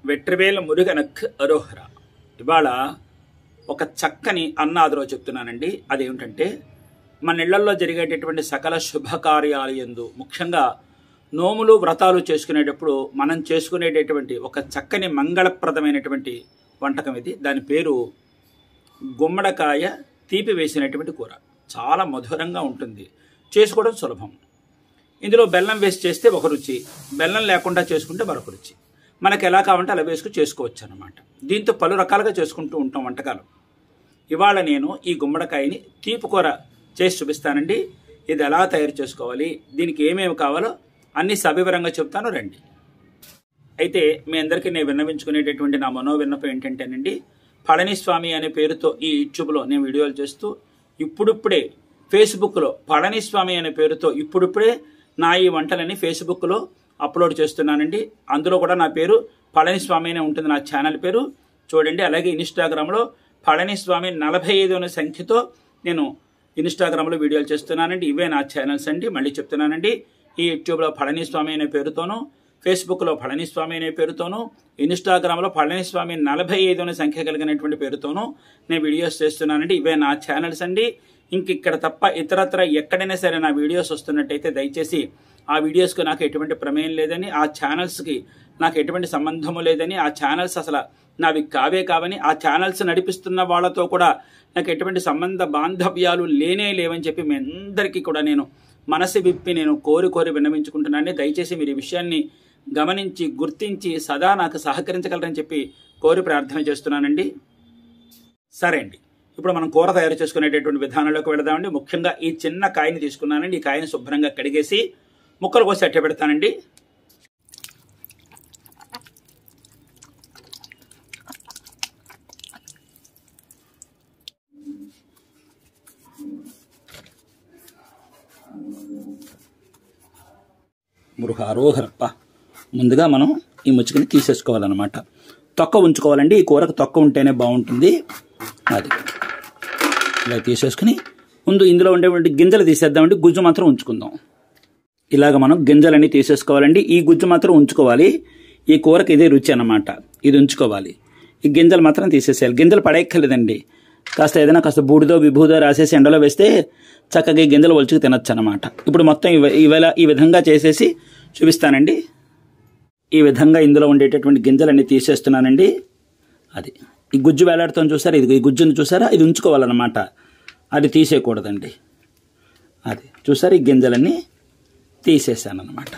వెట్రివేల మురుగనక్ అరోహర ఇవాళ ఒక చక్కని అన్నాదిలో చెప్తున్నానండి అదేమిటంటే మన ఇళ్లలో జరిగేటటువంటి సకల శుభకార్యాలు ఎందు ముఖ్యంగా నోములు వ్రతాలు చేసుకునేటప్పుడు మనం చేసుకునేటటువంటి ఒక చక్కని మంగళప్రదమైనటువంటి వంటకం ఇది దాని పేరు గుమ్మడికాయ తీపి వేసినటువంటి కూర చాలా మధురంగా ఉంటుంది చేసుకోవడం సులభం ఇందులో బెల్లం వేసి చేస్తే ఒక రుచి బెల్లం లేకుండా చేసుకుంటే మరొక రుచి మనకు ఎలా కావాలంటే అలా వేసుకు చేసుకోవచ్చు అనమాట దీంతో పలు రకాలుగా చేసుకుంటూ ఉంటాం వంటకాలు ఇవాళ నేను ఈ గుమ్మడికాయని తీపి కూర చేసి చూపిస్తానండి ఇది ఎలా తయారు చేసుకోవాలి దీనికి ఏమేమి కావాలో అన్ని సవివరంగా చెప్తాను రండి అయితే మీ అందరికీ నేను విన్నవించుకునేటటువంటి నా మనో విన్నపం ఏంటంటేనండి పళనిస్వామి అనే పేరుతో ఈ యూట్యూబ్లో నేను వీడియోలు చేస్తూ ఇప్పుడిప్పుడే ఫేస్బుక్లో పళనిస్వామి అనే పేరుతో ఇప్పుడిప్పుడే నా ఈ వంటలని ఫేస్బుక్లో అప్లోడ్ చేస్తున్నానండి అందులో కూడా నా పేరు పళనిస్వామి అనే ఉంటుంది నా ఛానల్ పేరు చూడండి అలాగే ఇన్స్టాగ్రామ్లో పళనిస్వామి నలభై ఐదు అనే సంఖ్యతో నేను ఇన్స్టాగ్రామ్లో వీడియోలు చేస్తున్నానండి ఇవే నా ఛానల్స్ అండి మళ్ళీ చెప్తున్నానండి ఈ యూట్యూబ్లో పళనిస్వామి అనే పేరుతోనూ ఫేస్బుక్లో పళనిస్వామి అనే పేరుతోనూ ఇన్స్టాగ్రామ్లో పళనిస్వామి నలభై ఐదు అనే సంఖ్య కలిగినటువంటి పేరుతోనూ నేను వీడియోస్ చేస్తున్నానండి ఇవే నా ఛానల్స్ అండి ఇంక ఇక్కడ తప్ప ఇతరత్ర ఎక్కడైనా సరే నా వీడియోస్ వస్తున్నట్టయితే దయచేసి ఆ వీడియోస్కి నాకు ఎటువంటి ప్రమేయం లేదని ఆ ఛానల్స్కి నాకు ఎటువంటి సంబంధము లేదని ఆ ఛానల్స్ అసలు నావి కావే కావని ఆ ఛానల్స్ నడిపిస్తున్న వాళ్ళతో కూడా నాకు ఎటువంటి సంబంధ బాంధవ్యాలు లేనే లేవని చెప్పి మీ అందరికీ కూడా నేను మనసు విప్పి నేను కోరి కోరి విన్నవించుకుంటున్నాను దయచేసి మీరు ఈ విషయాన్ని గమనించి గుర్తించి సదా నాకు సహకరించగలరని చెప్పి కోరి ప్రార్థన చేస్తున్నానండి సరే అండి ఇప్పుడు మనం కూర తయారు చేసుకునేటటువంటి విధానంలోకి వెళదామండి ముఖ్యంగా ఈ చిన్న కాయని తీసుకున్నానండి ఈ కాయని శుభ్రంగా కడిగేసి ముక్కలు కోసి అట్ట పెడతానండి మృహారోహరప్ప ముందుగా మనం ఈ ముచ్చుకని తీసేసుకోవాలన్నమాట తొక్క ఉంచుకోవాలండి ఈ కూరకు తొక్క ఉంటేనే బాగుంటుంది అది ఇలా తీసేసుకుని ముందు ఇందులో ఉండేటువంటి గింజలు తీసేద్దామండి గుజ్జు మాత్రం ఉంచుకుందాం ఇలాగ మనం గింజలన్నీ తీసేసుకోవాలండి ఈ గుజ్జు మాత్రం ఉంచుకోవాలి ఈ కూరకు ఇదే రుచి అన్నమాట ఇది ఉంచుకోవాలి ఈ గింజలు మాత్రం తీసేసేయాలి గింజలు పడేయక్కర్లేదండి కాస్త ఏదైనా కాస్త బూడిదో విభూదో రాసేసి ఎండలో వేస్తే చక్కగా ఈ గింజలు ఒలుచుకు తినొచ్చు అనమాట ఇప్పుడు మొత్తం ఇవ ఇవేళ ఈ విధంగా చేసేసి చూపిస్తానండి ఈ విధంగా ఇందులో ఉండేటటువంటి గింజలన్నీ తీసేస్తున్నానండి అది ఈ గుజ్జు వేలాడుతాం చూసారా ఇది ఈ గుజ్జును చూసారా ఇది ఉంచుకోవాలన్నమాట అది తీసేయకూడదండి అది చూసారా ఈ గింజలన్నీ తీసేసాను అనమాట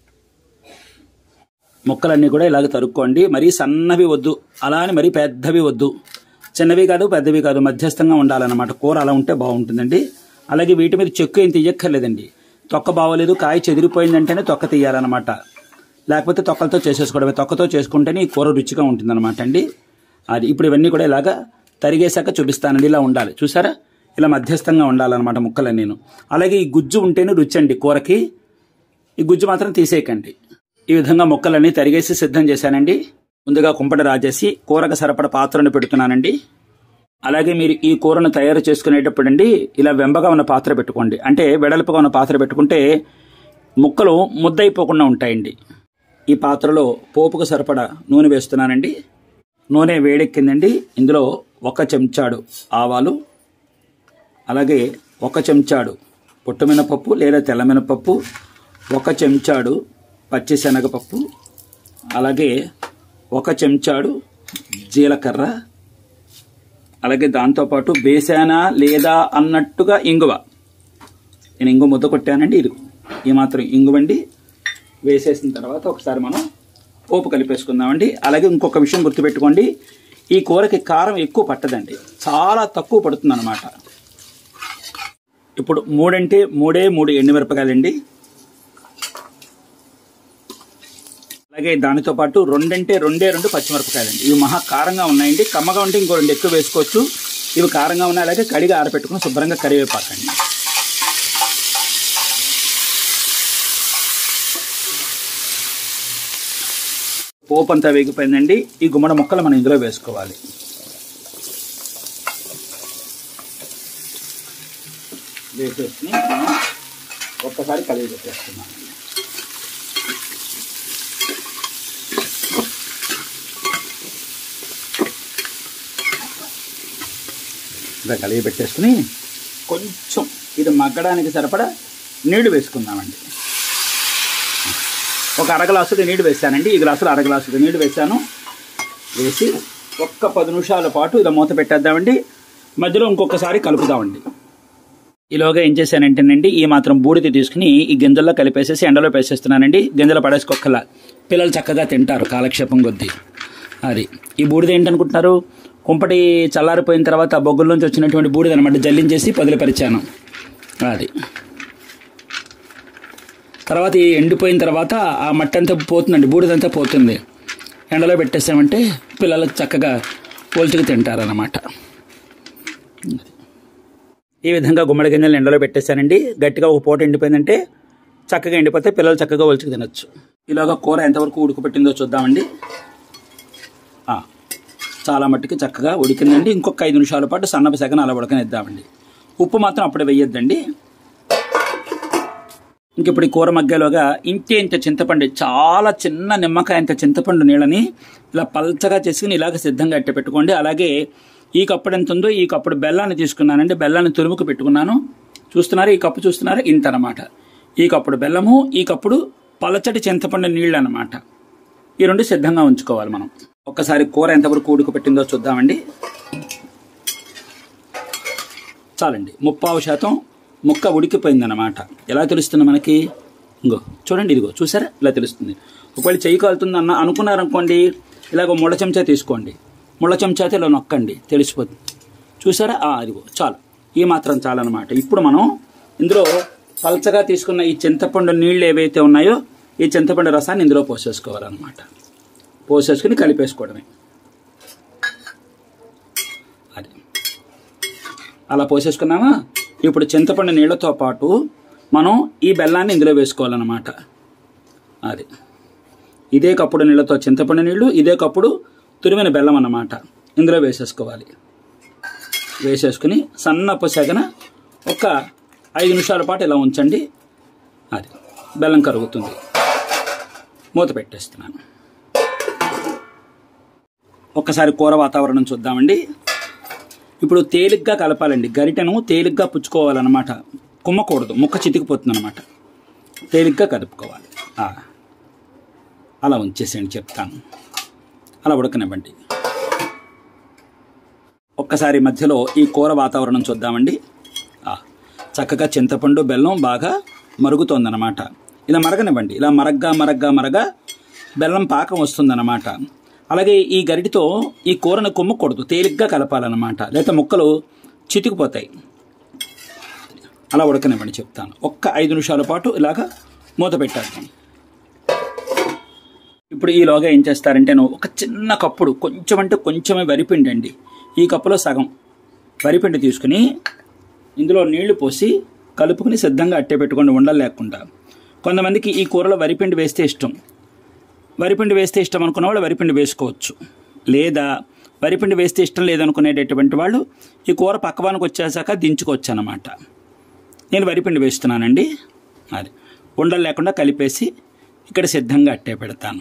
ముక్కలన్నీ కూడా ఇలాగ తరుక్కోండి మరీ సన్నవి వద్దు అలా అని మరీ పెద్దవి వద్దు చిన్నవి కాదు పెద్దవి కాదు మధ్యస్థంగా ఉండాలన్నమాట కూర అలా ఉంటే బాగుంటుందండి అలాగే వీటి మీద చెక్కు ఏం తీయక్కర్లేదండి తొక్క బాగోలేదు కాయ చెదిరిపోయిందంటేనే తొక్క తీయాలన్నమాట లేకపోతే తొక్కలతో చేసేసుకోవడమే తొక్కతో చేసుకుంటేనే ఈ కూర రుచిగా ఉంటుందన్నమాట అండి అది ఇప్పుడు ఇవన్నీ కూడా ఇలాగా తరిగేశాక చూపిస్తానండి ఇలా ఉండాలి చూసారా ఇలా మధ్యస్థంగా ఉండాలన్నమాట ముక్కలు నేను అలాగే ఈ గుజ్జు ఉంటేనే రుచి అండి కూరకి ఈ గుజ్జు మాత్రం తీసేయకండి ఈ విధంగా ముక్కలన్నీ తరిగేసి సిద్ధం చేశానండి ముందుగా కుంపట రాజేసి కూరకు సరిపడ పాత్రను పెడుతున్నానండి అలాగే మీరు ఈ కూరను తయారు చేసుకునేటప్పుడు అండి ఇలా వెంబగా ఉన్న పాత్ర పెట్టుకోండి అంటే వెడల్పుగా ఉన్న పాత్ర పెట్టుకుంటే ముక్కలు ముద్దయిపోకుండా ఉంటాయండి ఈ పాత్రలో పోపుకు సరిపడ నూనె వేస్తున్నానండి నూనె వేడెక్కిందండి ఇందులో ఒక చెంచాడు ఆవాలు అలాగే ఒక చెంచాడు పుట్టమినపప్పు లేదా తెల్లమినపప్పు ఒక చెంచాడు పచ్చిశనగపప్పు అలాగే ఒక చెంచాడు జీలకర్ర అలాగే దాంతోపాటు బేసానా లేదా అన్నట్టుగా ఇంగువ నేను ఇంగు ముద్ద కొట్టానండి ఇది ఈ మాత్రం ఇంగువండి వేసేసిన తర్వాత ఒకసారి మనం పోపు కలిపేసుకుందామండి అలాగే ఇంకొక విషయం గుర్తుపెట్టుకోండి ఈ కూరకి కారం ఎక్కువ పట్టదండి చాలా తక్కువ పడుతుంది అనమాట ఇప్పుడు మూడంటే మూడే మూడు ఎండుమిరపకాయలండి అలాగే దానితో పాటు రెండంటే రెండే రెండు పచ్చిమిరపకాయలండి ఇవి మహా కారంగా ఉన్నాయండి కమ్మగా ఉంటే ఇంకో రెండు ఎక్కువ వేసుకోవచ్చు ఇవి కారంగా ఉన్నాయి అలాగే కడిగి ఆరబెట్టుకుని శుభ్రంగా కరివేపాకండి పోపు అంతా వేగిపోయిందండి ఈ గుమ్మడి ముక్కలు మనం ఇందులో వేసుకోవాలి వేసేసి మనం ఒక్కసారి కలిగి పెట్టేస్తున్నాం ఇలా కలిగి పెట్టేసుకుని కొంచెం ఇది మగ్గడానికి సరిపడా నీళ్లు వేసుకుందామండి ఒక అర గ్లాసుది నీళ్లు వేసానండి ఈ గ్లాసులో అర గ్లాసుది నీళ్లు వేసాను వేసి ఒక్క పది నిమిషాల పాటు ఇలా మూత పెట్టేద్దామండి మధ్యలో ఇంకొకసారి కలుపుదామండి ఈలోగా ఏం చేశానంటేనండి ఈ మాత్రం బూడిద తీసుకుని ఈ గింజల్లో కలిపేసేసి ఎండలో వేసేస్తున్నానండి గింజలు పడేసుకోక్కల పిల్లలు చక్కగా తింటారు కాలక్షేపం కొద్దీ అది ఈ బూడిద ఏంటనుకుంటున్నారు కుంపటి చల్లారిపోయిన తర్వాత ఆ బొగ్గుల నుంచి వచ్చినటువంటి బూడిద అనమాట జల్లించేసి పదిలిపరిచాను అది తర్వాత ఈ ఎండిపోయిన తర్వాత ఆ మట్టి అంతా పోతుందండి బూడిదంతా పోతుంది ఎండలో పెట్టేసామంటే పిల్లలు చక్కగా పోల్చుకు తింటారన్నమాట ఈ విధంగా గుమ్మడి గింజలు ఎండలో పెట్టేశానండి గట్టిగా ఒక పూట ఎండిపోయిందంటే చక్కగా ఎండిపోతే పిల్లలు చక్కగా ఒలుచుకు తినొచ్చు ఇలాగా కూర ఎంతవరకు ఉడకపెట్టిందో చూద్దామండి ఆ, చాలా మట్టుకి చక్కగా ఉడికిందండి ఇంకొక ఐదు నిమిషాల పాటు సన్నపు సెగన అలా ఉడకనిద్దామండి ఉప్పు మాత్రం అప్పుడే వేయొద్దండి ఇంక ఇప్పుడు ఈ కూర మగ్గేలోగా ఇంతే ఇంత చింతపండు చాలా చిన్న నిమ్మకాయ ఇంత చింతపండు నీళ్ళని ఇలా పల్చగా చేసుకుని ఇలాగ సిద్ధంగా అట్టే పెట్టుకోండి అలాగే ఈ కప్పుడు ఎంత ఉందో ఈ కప్పుడు బెల్లాన్ని తీసుకున్నానండి బెల్లాన్ని తురుముకు పెట్టుకున్నాను చూస్తున్నారా ఈ కప్పు చూస్తున్నారా ఇంత అనమాట ఈ కప్పుడు బెల్లము ఈ కప్పుడు పలచటి చింతపండు నీళ్ళు అనమాట ఈ రెండు సిద్ధంగా ఉంచుకోవాలి మనం ఒక్కసారి కూర ఎంతవరకు ఉడకపెట్టిందో చూద్దామండి చాలండి ముప్పావు శాతం ముక్క ఉడికిపోయిందన్నమాట ఎలా తెలుస్తుంది మనకి ఇంగో చూడండి ఇదిగో చూసారా ఇలా తెలుస్తుంది ఒకవేళ చెయ్యి కాలుతుంది అన్న అనుకున్నారనుకోండి ఇలాగ ముళ్ళ చెంచా తీసుకోండి ముళ్ళ చెంచాతో ఇలా నొక్కండి తెలిసిపోతుంది చూసారా ఆ అదిగో చాలు ఈ మాత్రం చాలన్నమాట ఇప్పుడు మనం ఇందులో పల్చగా తీసుకున్న ఈ చింతపండు నీళ్ళు ఏవైతే ఉన్నాయో ఈ చింతపండు రసాన్ని ఇందులో పోసేసుకోవాలన్నమాట పోసేసుకుని కలిపేసుకోవడమే అది అలా పోసేసుకున్నామా ఇప్పుడు చింతపండు నీళ్ళతో పాటు మనం ఈ బెల్లాన్ని ఇందులో వేసుకోవాలన్నమాట అది ఇదే కప్పుడు నీళ్ళతో చింతపండు నీళ్ళు ఇదే కప్పుడు తురిమిన బెల్లం అన్నమాట ఇందులో వేసేసుకోవాలి వేసేసుకుని సన్నపు సెగన ఒక ఐదు నిమిషాల పాటు ఇలా ఉంచండి అది బెల్లం కరుగుతుంది మూత పెట్టేస్తున్నాను ఒక్కసారి కూర వాతావరణం చూద్దామండి ఇప్పుడు తేలిగ్గా కలపాలండి గరిటెను తేలిగ్గా పుచ్చుకోవాలన్నమాట కుమ్మకూడదు ముక్క చితికిపోతుంది అనమాట తేలిగ్గా కలుపుకోవాలి ఆ. అలా ఉంచేసేయండి చెప్తాను అలా ఉడకనివ్వండి ఒక్కసారి మధ్యలో ఈ కూర వాతావరణం చూద్దామండి ఆ, చక్కగా చింతపండు బెల్లం బాగా మరుగుతోందన్నమాట ఇలా మరగనివ్వండి ఇలా మరగ్గా మరగ్గా మరగా బెల్లం పాకం వస్తుందన్నమాట అలాగే ఈ గరిటితో ఈ కూరను కుమ్మకూడదు తేలిగ్గా కలపాలన్నమాట లేకపోతే ముక్కలు చితికిపోతాయి అలా ఉడకనివ్వండి చెప్తాను ఒక్క ఐదు నిమిషాల పాటు ఇలాగా మూత పెట్టేద్దాం ఇప్పుడు ఈలోగా ఏం చేస్తారంటే నువ్వు ఒక చిన్న కప్పుడు కొంచెం అంటే కొంచెమే వరిపిండి అండి ఈ కప్పులో సగం వరిపిండి తీసుకుని ఇందులో నీళ్లు పోసి కలుపుకుని సిద్ధంగా అట్టే పెట్టుకోండి ఉండలు లేకుండా కొంతమందికి ఈ కూరలో వరిపిండి వేస్తే ఇష్టం వరిపిండి వేస్తే ఇష్టం అనుకున్న వాళ్ళు వరిపిండి వేసుకోవచ్చు లేదా వరిపిండి వేస్తే ఇష్టం లేదనుకునేటటువంటి వాళ్ళు ఈ కూర పక్కవానికి వచ్చేసాక దించుకోవచ్చు అనమాట నేను వరిపిండి వేస్తున్నానండి అది ఉండలు లేకుండా కలిపేసి ఇక్కడ సిద్ధంగా అట్టే పెడతాను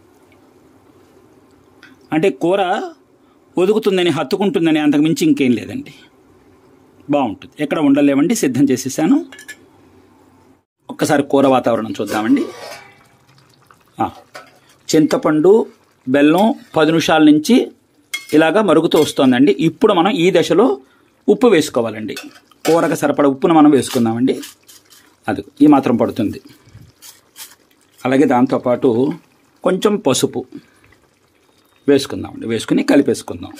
అంటే కూర ఒదుగుతుందని హత్తుకుంటుందని అంతకు మించి ఇంకేం లేదండి బాగుంటుంది ఎక్కడ ఉండలేవండి సిద్ధం చేసేసాను ఒక్కసారి కూర వాతావరణం చూద్దామండి ఆ, చింతపండు బెల్లం పది నిమిషాల నుంచి ఇలాగా మరుగుతూ వస్తుందండి ఇప్పుడు మనం ఈ దశలో ఉప్పు వేసుకోవాలండి కూరకు సరిపడ ఉప్పును మనం వేసుకుందామండి అది ఈ మాత్రం పడుతుంది అలాగే దాంతోపాటు కొంచెం పసుపు వేసుకుందామండి వేసుకుని కలిపేసుకుందాం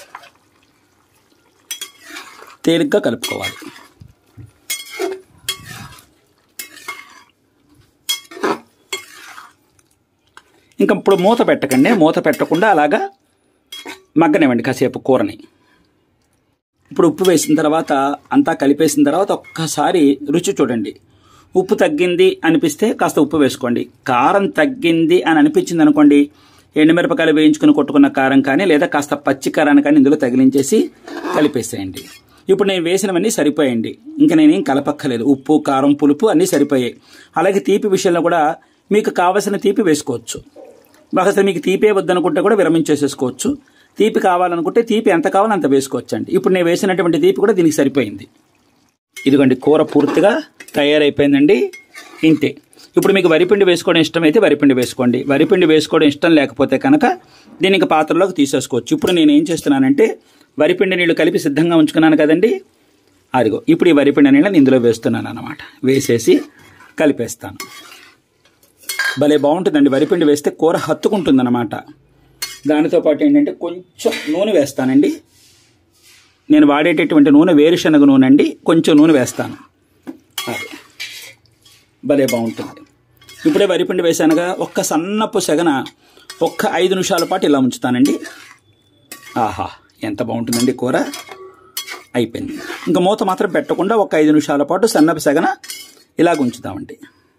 తేలిగ్గా కలుపుకోవాలి ఇంకా ఇప్పుడు మూత పెట్టకండి మూత పెట్టకుండా అలాగా మగ్గనివ్వండి కాసేపు కూరని ఇప్పుడు ఉప్పు వేసిన తర్వాత అంతా కలిపేసిన తర్వాత ఒక్కసారి రుచి చూడండి ఉప్పు తగ్గింది అనిపిస్తే కాస్త ఉప్పు వేసుకోండి కారం తగ్గింది అని అనిపించింది అనుకోండి ఎండుమిరపకాయలు వేయించుకుని కొట్టుకున్న కారం కానీ లేదా కాస్త పచ్చి కారాన్ని కానీ ఇందులో తగిలించేసి కలిపేసేయండి ఇప్పుడు నేను వేసినవన్నీ సరిపోయండి ఇంకా నేనేం కలపక్కలేదు ఉప్పు కారం పులుపు అన్నీ సరిపోయాయి అలాగే తీపి విషయంలో కూడా మీకు కావలసిన తీపి వేసుకోవచ్చు అసలు మీకు తీపే వద్దనుకుంటే కూడా విరమించేసేసుకోవచ్చు తీపి కావాలనుకుంటే తీపి ఎంత కావాలో అంత వేసుకోవచ్చండి ఇప్పుడు నేను వేసినటువంటి తీపి కూడా దీనికి సరిపోయింది ఇదిగోండి కూర పూర్తిగా తయారైపోయిందండి ఇంతే ఇప్పుడు మీకు వరిపిండి వేసుకోవడం ఇష్టమైతే వరిపిండి వేసుకోండి వరిపిండి వేసుకోవడం ఇష్టం లేకపోతే కనుక దీన్ని ఇంకా పాత్రలోకి తీసేసుకోవచ్చు ఇప్పుడు నేను ఏం చేస్తున్నానంటే వరిపిండి నీళ్ళు కలిపి సిద్ధంగా ఉంచుకున్నాను కదండి అదిగో ఇప్పుడు ఈ వరిపిండి నీళ్ళని ఇందులో వేస్తున్నాను అనమాట వేసేసి కలిపేస్తాను భలే బాగుంటుందండి వరిపిండి వేస్తే కూర హత్తుకుంటుందన్నమాట దానితో పాటు ఏంటంటే కొంచెం నూనె వేస్తానండి నేను వాడేటటువంటి నూనె వేరుశనగ నూనె అండి కొంచెం నూనె వేస్తాను అది భలే బాగుంటుంది ఇప్పుడే వరిపిండి వేసానుగా ఒక్క సన్నపు సెగన ఒక్క ఐదు నిమిషాల పాటు ఇలా ఉంచుతానండి ఆహా ఎంత బాగుంటుందండి కూర అయిపోయింది ఇంకా మూత మాత్రం పెట్టకుండా ఒక ఐదు నిమిషాల పాటు సన్నపు సెగన ఇలాగ ఉంచుతామండి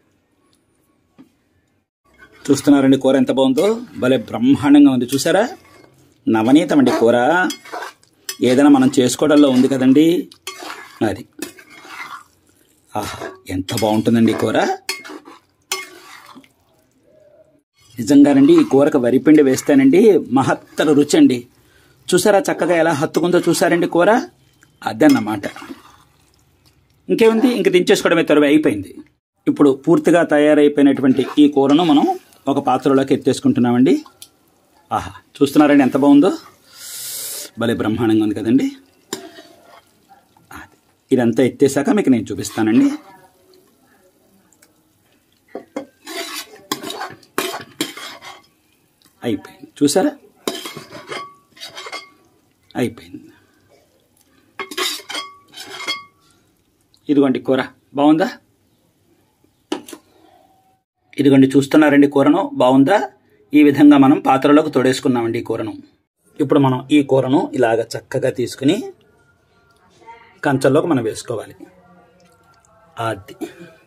చూస్తున్నారండి కూర ఎంత బాగుందో భలే బ్రహ్మాండంగా ఉంది చూసారా నవనీతం అండి కూర ఏదైనా మనం చేసుకోవడంలో ఉంది కదండి అది ఆహా ఎంత బాగుంటుందండి ఈ కూర నిజంగానండి ఈ కూరకు వరిపిండి వేస్తేనండి మహత్తర రుచి అండి చూసారా చక్కగా ఎలా హత్తుకుందో చూసారండి కూర అదన్నమాట ఇంకేముంది ఇంక దించేసుకోవడమే త్వరగా అయిపోయింది ఇప్పుడు పూర్తిగా తయారైపోయినటువంటి ఈ కూరను మనం ఒక పాత్రలోకి ఎత్తేసుకుంటున్నామండి ఆహా చూస్తున్నారండి ఎంత బాగుందో భలే బ్రహ్మాండంగా ఉంది కదండి అది. ఇదంతా ఎత్తేసాక మీకు నేను చూపిస్తానండి అయిపోయింది చూసారా అయిపోయింది ఇదిగోండి కూర బాగుందా ఇదిగోండి చూస్తున్నారండి కూరను బాగుందా ఈ విధంగా మనం పాత్రలోకి తోడేసుకున్నామండి ఈ కూరను ఇప్పుడు మనం ఈ కూరను ఇలాగ చక్కగా తీసుకుని కంచంలోకి మనం వేసుకోవాలి అది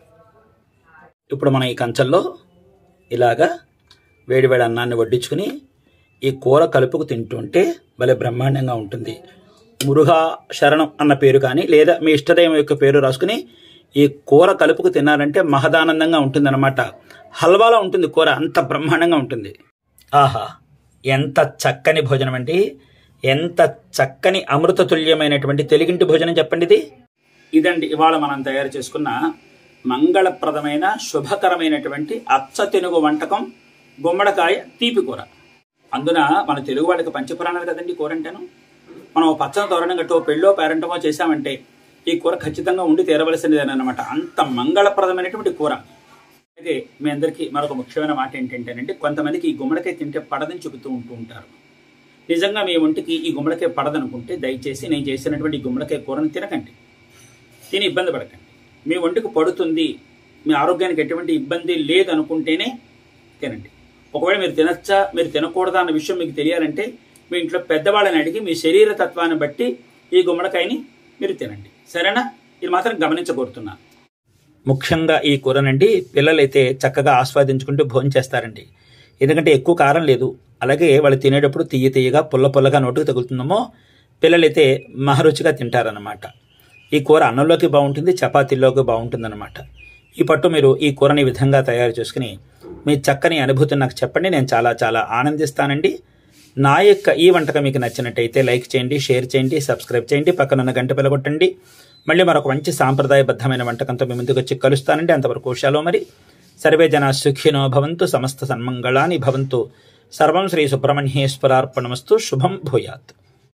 ఇప్పుడు మనం ఈ కంచంలో ఇలాగా వేడివేడి అన్నాన్ని వడ్డించుకుని ఈ కూర కలుపుకు తింటుంటే భలే బ్రహ్మాండంగా ఉంటుంది మురుగా శరణం అన్న పేరు కానీ లేదా మీ ఇష్టదైవం యొక్క పేరు రాసుకుని ఈ కూర కలుపుకు తిన్నారంటే మహదానందంగా ఉంటుందన్నమాట హల్వాలో ఉంటుంది కూర అంత బ్రహ్మాండంగా ఉంటుంది ఆహా ఎంత చక్కని భోజనం అండి ఎంత చక్కని అమృతతుల్యమైనటువంటి తెలుగింటి భోజనం చెప్పండి ఇది ఇదండి ఇవాళ మనం తయారు చేసుకున్న మంగళప్రదమైన శుభకరమైనటువంటి అచ్చ తెనుగు వంటకం గుమ్మడికాయ తీపి కూర అందున మన తెలుగు వాళ్ళకి పంచపురాణాలు కదండి కూర అంటేను మనం ఓ పచ్చని తోరణం గట్టో పెళ్ళో పేరంటమో చేశామంటే ఈ కూర ఖచ్చితంగా ఉండి తీరవలసినదేనమాట అంత మంగళప్రదమైనటువంటి కూర అలాగే మీ అందరికీ మరొక ముఖ్యమైన మాట ఏంటంటేనంటే కొంతమందికి ఈ గుమ్మడికాయ తింటే పడదని చెబుతూ ఉంటూ ఉంటారు నిజంగా మీ ఒంటికి ఈ గుమ్మడికాయ పడదనుకుంటే దయచేసి నేను చేసినటువంటి ఈ గుమ్మడికాయ కూరను తినకండి తిని ఇబ్బంది పడకండి మీ ఒంటికి పడుతుంది మీ ఆరోగ్యానికి ఎటువంటి ఇబ్బంది లేదనుకుంటేనే తినండి ఒకవేళ మీరు తినచ్చా మీరు తినకూడదా అన్న విషయం మీకు తెలియాలంటే మీ ఇంట్లో పెద్దవాళ్ళని అడిగి మీ శరీర తత్వాన్ని బట్టి ఈ గుమ్మడికాయని మీరు తినండి సరేనా ఇది మాత్రం గమనించకూరుతున్నాను ముఖ్యంగా ఈ కూరనండి పిల్లలైతే చక్కగా ఆస్వాదించుకుంటూ భోజనం చేస్తారండి ఎందుకంటే ఎక్కువ కారం లేదు అలాగే వాళ్ళు తినేటప్పుడు తీయ తీయగా పుల్ల పుల్లగా నోటుకు తగులుతుందేమో పిల్లలైతే మహరుచిగా తింటారనమాట ఈ కూర అన్నంలోకి బాగుంటుంది చపాతీల్లోకి బాగుంటుందన్నమాట ఈ పట్టు మీరు ఈ కూరని ఈ విధంగా తయారు చేసుకుని మీ చక్కని అనుభూతిని నాకు చెప్పండి నేను చాలా చాలా ఆనందిస్తానండి నా యొక్క ఈ వంటకం మీకు నచ్చినట్టయితే లైక్ చేయండి షేర్ చేయండి సబ్స్క్రైబ్ చేయండి పక్కనున్న గంట పిలగొట్టండి మళ్ళీ మరొక మంచి సాంప్రదాయబద్ధమైన వంటకంతో మీ ముందుకు వచ్చి కలుస్తానండి అంతవరకు ఉషాలో మరి సర్వే జన సుఖినో భవంతు సమస్త సన్మంగళాని భవంతు సర్వం శ్రీ సుబ్రహ్మణ్యేశ్వరార్పణమస్తు శుభం భూయాత్